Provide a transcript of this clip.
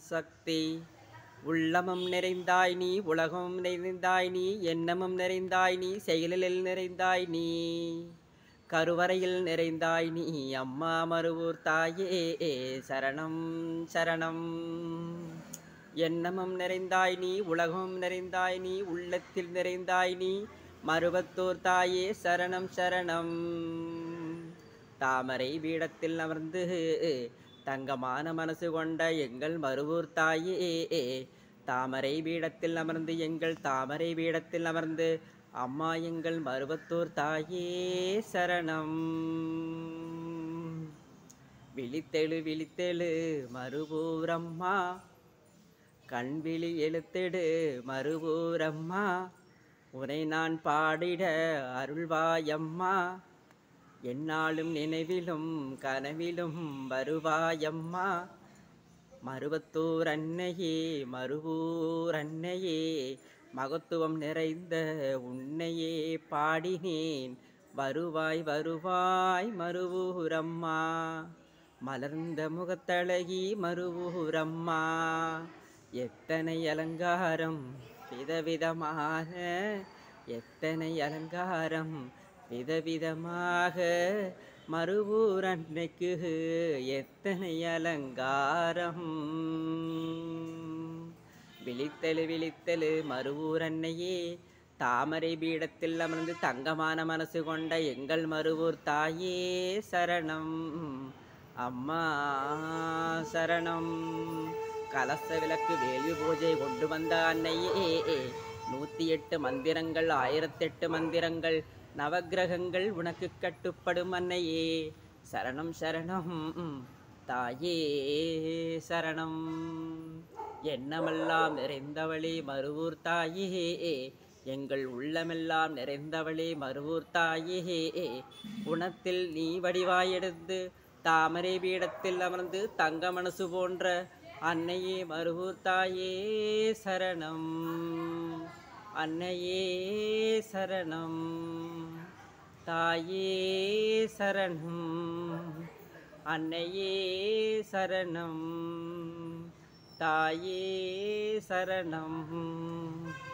சக்தி உள்ளமும் நிறைந்தாய் நீ உலகமும் நிறைந்தாய் நீ எண்ணமும் நிறைந்தாய் நீ செயலில் நிறைந்தாய் நீ கருவறையில் நிறைந்தாய் நீ அம்மா மருவூர் தாயே சரணம் சரணம் எண்ணமும் நிறைந்தாய் நீ உலகமும் நிறைந்தாய் நீ உள்ளத்தில் நிறைந்தாய் நீ மருவத்தூர் தாயே சரணம் சரணம் தாமரை பீடத்தில் அமர்ந்து தங்கமான மனசு கொண்ட எங்கள் மருவூர் தாயே தாமரை பீடத்தில் அமர்ந்து எங்கள் தாமரை பீடத்தில் அமர்ந்து அம்மா எங்கள் மருவத்தூர் தாயே சரணம் விழித்தெழு விழித்தெழு மருவூரம்மா கண்விழி எழுத்தெடு மருவூரம்மா உனை நான் பாடிட அருள்வாயம்மா என்னாலும் நினைவிலும் கனவிலும் வருவாயம்மா மருவத்தூர் அன்னையே மருவூர் அன்னையே மகத்துவம் நிறைந்த உன்னையே பாடினேன் வருவாய் வருவாய் மருவூரம்மா மலர்ந்த முகத்தழகி மருவூரம்மா எத்தனை அலங்காரம் விதவிதமான எத்தனை அலங்காரம் விதவிதமாக மறுவூர் அன்னைக்கு எத்தனை அலங்காரம் விழித்தெழு விழித்தெழு மறுவூர் அன்னையே தாமரை பீடத்தில் அமர்ந்து தங்கமான மனசு கொண்ட எங்கள் மறுவூர் தாயே சரணம் அம்மா சரணம் கலச விளக்கு வேள்வி பூஜை கொண்டு வந்த அன்னையே நூத்தி எட்டு மந்திரங்கள் ஆயிரத்தெட்டு மந்திரங்கள் நவக்கிரகங்கள் உனக்கு கட்டுப்படும் அன்னையே சரணம் சரணம் தாயே சரணம் எண்ணமெல்லாம் நிறைந்தவளே மறுவூர் தாயே எங்கள் உள்ளமெல்லாம் நிறைந்தவளே மறுவூர் தாயே குணத்தில் நீ வடிவாயெடுத்து தாமரை பீடத்தில் அமர்ந்து தங்க மனசு போன்ற அன்னையே மறுவூர் தாயே சரணம் அன்னையே சரணம் தாயே சரணம் அன்னையே சரணம் தாயே சரணம்